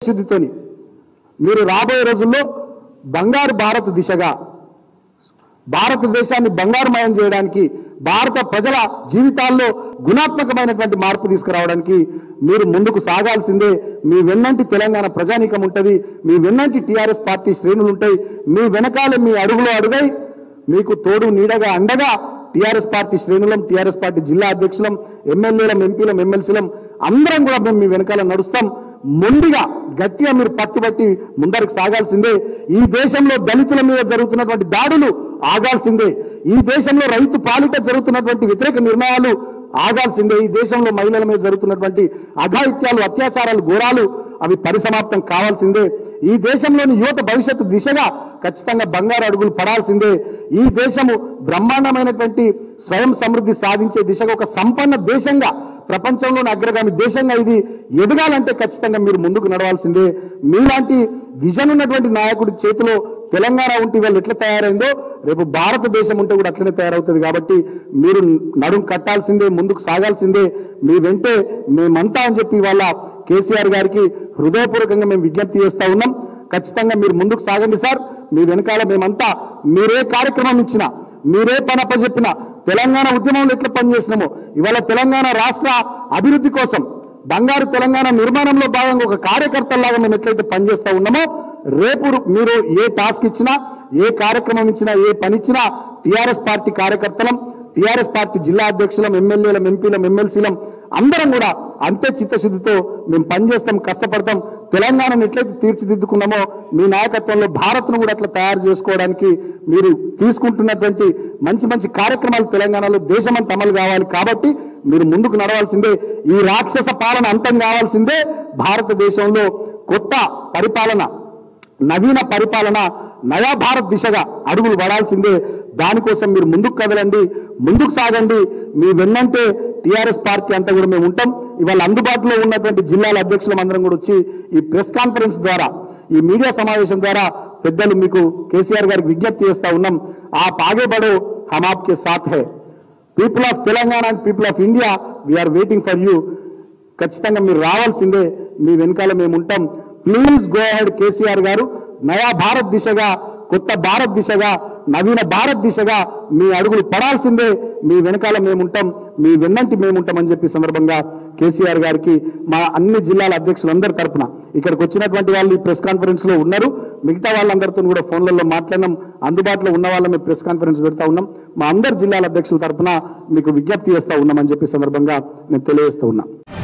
శుద్ధితోని మీరు రాబోయే రోజుల్లో బంగారు భారత్ దిశగా భారతదేశాన్ని బంగారుమయం చేయడానికి భారత ప్రజల జీవితాల్లో గుణాత్మకమైనటువంటి మార్పు తీసుకురావడానికి మీరు ముందుకు సాగాల్సిందే మీ వెన్నంటి తెలంగాణ ప్రజానీకం ఉంటుంది మీ వెన్నంటి టీఆర్ఎస్ పార్టీ శ్రేణులు ఉంటాయి మీ వెనకాల మీ అడుగులో అడుగై మీకు తోడు నీడగా అండగా టీఆర్ఎస్ పార్టీ శ్రేణులం టీఆర్ఎస్ పార్టీ జిల్లా అధ్యక్షులం ఎమ్మెల్యేలం ఎంపీలం ఎమ్మెల్సీలం అందరం కూడా మేము మీ వెనకాల నడుస్తాం మొండిగా గట్టిగా మీరు పట్టుబట్టి ముందరకు సాగాల్సిందే ఈ దేశంలో దళితుల మీద జరుగుతున్నటువంటి దాడులు ఆగాల్సిందే ఈ దేశంలో రైతు పాలిట జరుగుతున్నటువంటి వ్యతిరేక నిర్ణయాలు ఆగాల్సిందే ఈ దేశంలో మహిళల మీద జరుగుతున్నటువంటి అఘాయిత్యాలు అత్యాచారాలు ఘోరాలు అవి పరిసమాప్తం కావాల్సిందే ఈ దేశంలోని యువత భవిష్యత్తు దిశగా ఖచ్చితంగా బంగారు అడుగులు పడాల్సిందే ఈ దేశము బ్రహ్మాండమైనటువంటి స్వయం సమృద్ధి సాధించే దిశగా ఒక సంపన్న దేశంగా ప్రపంచంలోని అగ్రగామి దేశంగా ఇది ఎదగాలంటే ఖచ్చితంగా మీరు ముందుకు నడవాల్సిందే మీలాంటి విజన్ ఉన్నటువంటి నాయకుడి చేతిలో తెలంగాణ ఉంటే వాళ్ళు ఎట్లా తయారైందో రేపు భారతదేశం ఉంటే కూడా అట్లనే తయారవుతుంది కాబట్టి మీరు నడుం కట్టాల్సిందే ముందుకు సాగాల్సిందే మీ వెంటే మేమంతా అని చెప్పి వాళ్ళ కేసీఆర్ గారికి హృదయపూర్వకంగా మేము విజ్ఞప్తి చేస్తా ఉన్నాం ఖచ్చితంగా మీరు ముందుకు సాగండి సార్ మీ వెనకాల మేమంతా మీరే కార్యక్రమం ఇచ్చినా మీరే పని అప్పచెప్పినా తెలంగాణ ఉద్యమంలో ఎట్లా పనిచేసినామో ఇవాళ తెలంగాణ రాష్ట్ర అభివృద్ధి కోసం బంగారు తెలంగాణ నిర్మాణంలో భాగంగా ఒక కార్యకర్తలాగా మేము ఎట్లయితే పనిచేస్తా ఉన్నామో రేపు మీరు ఏ టాస్క్ ఇచ్చినా ఏ కార్యక్రమం ఇచ్చినా ఏ పని ఇచ్చినా టీఆర్ఎస్ పార్టీ కార్యకర్తలం టీఆర్ఎస్ పార్టీ జిల్లా అధ్యక్షులం ఎమ్మెల్యేలం ఎంపీలం ఎమ్మెల్సీలం అందరం కూడా అంతే చిత్తశుద్ధితో మేము పనిచేస్తాం కష్టపడతాం తెలంగాణను ఎట్లయితే తీర్చిదిద్దుకున్నామో మీ నాయకత్వంలో భారత్ను కూడా అట్లా తయారు చేసుకోవడానికి మీరు తీసుకుంటున్నటువంటి మంచి మంచి కార్యక్రమాలు తెలంగాణలో దేశమంతా అమలు కావాలి కాబట్టి మీరు ముందుకు నడవాల్సిందే ఈ రాక్షస పాలన అంతం కావాల్సిందే భారతదేశంలో కొత్త పరిపాలన నవీన పరిపాలన నయా భారత్ దిశగా అడుగులు పడాల్సిందే దానికోసం మీరు ముందుకు కదలండి ముందుకు సాగండి మీ వెన్నంటే టీఆర్ఎస్ పార్టీ అంతా కూడా మేము ఉంటాం ఇవాళ అందుబాటులో ఉన్నటువంటి జిల్లాల అధ్యక్షులం అందరం కూడా వచ్చి ఈ ప్రెస్ కాన్ఫరెన్స్ ద్వారా ఈ మీడియా సమావేశం ద్వారా పెద్దలు మీకు కేసీఆర్ గారికి విజ్ఞప్తి చేస్తా ఉన్నాం ఆ ఆగే బడో హమ్ ఆప్కే సాథ్ హై people of Telangana and people of India we're waiting for you ఖచ్చితంగా మీరు రావాల్సిందే మీ వెనకాల మేము ఉంటాం ప్లీజ్ గో హెడ్ కేసీఆర్ గారు నయా భారత్ దిశగా కొత్త భారత్ దిశగా నవీన భారత్ దిశగా మీ అడుగులు పడాల్సిందే మీ వెనకాల మేముంటాం మీ వెన్నంటి మేముంటామని చెప్పి సందర్భంగా కేసీఆర్ గారికి మా అన్ని జిల్లాల అధ్యక్షులందరి తరపున ఇక్కడికి వచ్చినటువంటి వాళ్ళు ఈ ప్రెస్ కాన్ఫరెన్స్ లో ఉన్నారు మిగతా వాళ్ళందరితో కూడా ఫోన్లలో మాట్లాడినాం అందుబాటులో ఉన్న వాళ్ళ మేము ప్రెస్ కాన్ఫరెన్స్ పెడతా ఉన్నాం మా అందరి జిల్లాల అధ్యక్షుల తరపున మీకు విజ్ఞప్తి చేస్తా ఉన్నామని చెప్పి సందర్భంగా నేను తెలియజేస్తూ ఉన్నా